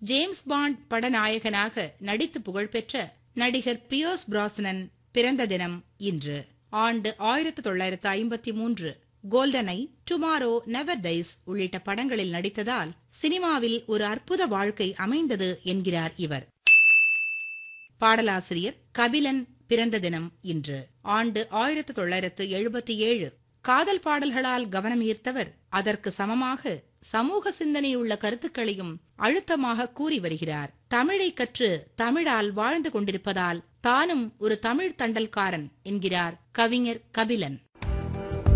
James bond படநாயகனாக நடித்து புகழ்பெற்ற நடிகர் பியோஸ் பிராஸ்னன் பிறந்த தினம் இன்று ஆண்டு ஆயிரத்து தொள்ளாயிரத்து ஐம்பத்தி மூன்று கோல்டனை டுமாரோ நெவர் டைஸ் உள்ளிட்ட படங்களில் நடித்ததால் சினிமாவில் ஒரு அற்புத வாழ்க்கை அமைந்தது என்கிறார் இவர் பாடலாசிரியர் கபிலன் பிறந்த தினம் இன்று ஆண்டு ஆயிரத்து தொள்ளாயிரத்து எழுபத்தி ஏழு காதல் பாடல்களால் கவனம் ஈர்த்தவர் அதற்கு சமமாக சமூக சிந்தனையுள்ள கருத்துக்களையும் அழுத்தமாக கூறி வருகிறார் தமிழை கற்று தமிழால் வாழ்ந்து கொண்டிருப்பதால் தானும் ஒரு தமிழ் தண்டல்காரன் என்கிறார் கவிஞர் கபிலன்